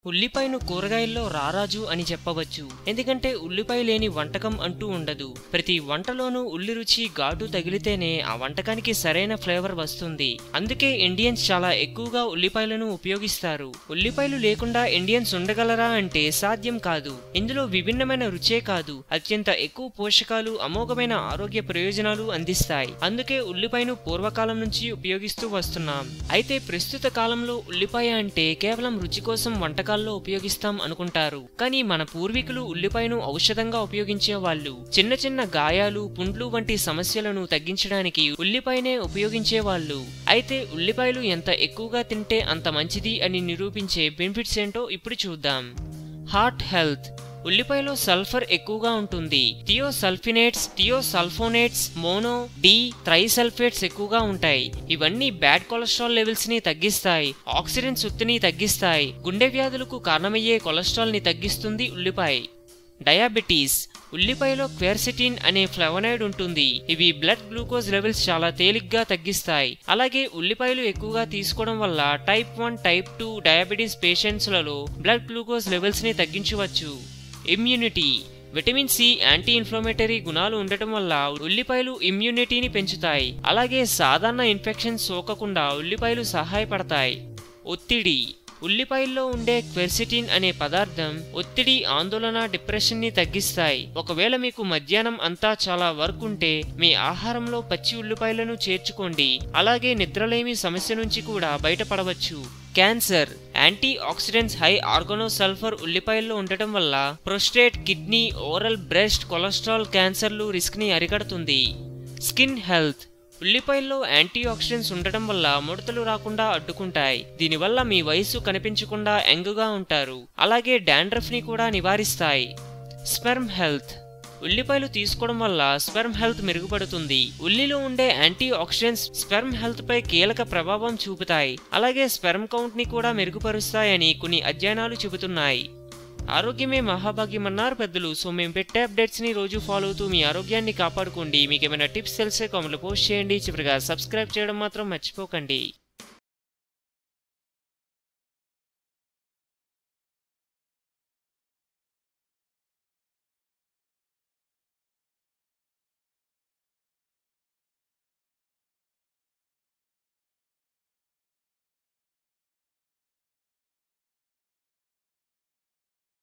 ఉల్లిపాయను కూరగాయల్లో రారాజు అని చెప్పవచ్చు ఎందుకంటే ఉల్లిపాయ లేని వంటకం అంటూ ఉండదు ప్రతి వంటలోనూ ఉల్లి రుచి ఘాటు తగిలితేనే ఆ వంటకానికి సరైన ఫ్లేవర్ వస్తుంది అందుకే ఇండియన్స్ చాలా ఎక్కువగా ఉల్లిపాయలను ఉపయోగిస్తారు ఉల్లిపాయలు లేకుండా ఇండియన్స్ ఉండగలరా అంటే సాధ్యం కాదు ఇందులో విభిన్నమైన రుచే కాదు అత్యంత ఎక్కువ పోషకాలు అమోఘమైన ఆరోగ్య ప్రయోజనాలు అందిస్తాయి అందుకే ఉల్లిపాయను పూర్వకాలం నుంచి ఉపయోగిస్తూ వస్తున్నాం అయితే ప్రస్తుత కాలంలో ఉల్లిపాయ అంటే కేవలం రుచి కోసం వంటకాల్లో ఉపయోగిస్తాం అనుకుంటారు కానీ మన పూర్వీకులు ఉల్లిపాయను ఔషధంగా ఉపయోగించే వాళ్ళు చిన్న చిన్న గాయాలు పుండ్లు వంటి సమస్యలను తగ్గించడానికి ఉల్లిపాయనే ఉపయోగించే వాళ్ళు అయితే ఉల్లిపాయలు ఎంత ఎక్కువగా తింటే అంత మంచిది అని నిరూపించే బెనిఫిట్స్ ఏంటో ఇప్పుడు చూద్దాం హార్ట్ హెల్త్ ఉల్లిపాయలో సల్ఫర్ ఎక్కువగా ఉంటుంది థియోసల్ఫినేట్స్ థియోసల్ఫోనేట్స్ మోనో డి త్రైసల్ఫేట్స్ ఎక్కువగా ఉంటాయి ఇవన్నీ బ్యాడ్ కొలెస్ట్రాల్ లెవెల్స్ ని తగ్గిస్తాయి ఆక్సిడెంట్స్ ఉత్తిని తగ్గిస్తాయి గుండె వ్యాధులకు కారణమయ్యే కొలెస్ట్రాల్ ని తగ్గిస్తుంది ఉల్లిపాయ డయాబెటీస్ ఉల్లిపాయలో క్వేర్సిటిన్ అనే ఫ్లవనాయిడ్ ఉంటుంది ఇవి బ్లడ్ గ్లూకోజ్ లెవెల్స్ చాలా తేలిగ్గా తగ్గిస్తాయి అలాగే ఉల్లిపాయలు ఎక్కువగా తీసుకోవడం వల్ల type one type two diabetes పేషెంట్స్లలో బ్లడ్ గ్లూకోజ్ లెవెల్స్ ని తగ్గించవచ్చు immunity vitamin C anti inflammatory గుణాలు ఉండటం వల్ల ఉల్లిపాయలు ఇమ్యూనిటీని పెంచుతాయి అలాగే సాధారణ ఇన్ఫెక్షన్ సోకకుండా ఉల్లిపాయలు సహాయపడతాయి ఒత్తిడి ఉల్లిపాయల్లో ఉండే క్వెర్సిటిన్ అనే పదార్థం ఒత్తిడి ఆందోళన డిప్రెషన్ ని తగ్గిస్తాయి ఒకవేళ మీకు మధ్యాహ్నం అంతా చాలా వర్క్ ఉంటే మీ ఆహారంలో పచ్చి ఉల్లిపాయలను చేర్చుకోండి అలాగే నిద్రలేమి సమస్య నుంచి కూడా బయటపడవచ్చు cancer antioxidants high organosulphur ఉల్లిపాయల్లో ఉండటం వల్ల prostate kidney oral breast cholesterol క్యాన్సర్లు రిస్క్ ని అరికడుతుంది స్కిన్ హెల్త్ ఉల్లిపాయల్లో యాంటీ ఆక్సిడెంట్స్ ఉండటం వల్ల ముడతలు రాకుండా అడ్డుకుంటాయి దీనివల్ల మీ వయస్సు కనిపించకుండా యంగ్గా ఉంటారు అలాగే డాండ్రఫ్ ని కూడా నివారిస్తాయి స్పెర్మ్ హెల్త్ ఉల్లిపాయలు తీసుకోవడం వల్ల స్పెర్మ్ హెల్త్ మెరుగుపడుతుంది ఉల్లిలో ఉండే యాంటీ ఆక్సిడెంట్స్ స్పెర్మ్ హెల్త్ పై కీలక ప్రభావం చూపుతాయి అలాగే స్పెర్మ్ కౌంట్ ని కూడా మెరుగుపరుస్తాయని కొన్ని అధ్యయనాలు చెబుతున్నాయి ఆరోగ్యమే మహాభాగ్యం అన్నారు పెద్దలు సో మేము పెట్టే అప్డేట్స్ ని రోజు ఫాలో అవుతూ మీ ఆరోగ్యాన్ని కాపాడుకోండి మీకు ఏమైనా టిప్స్ తెలిసే కామెంట్లో పోస్ట్ చేయండి చివరిగా సబ్స్క్రైబ్ చేయడం మాత్రం మర్చిపోకండి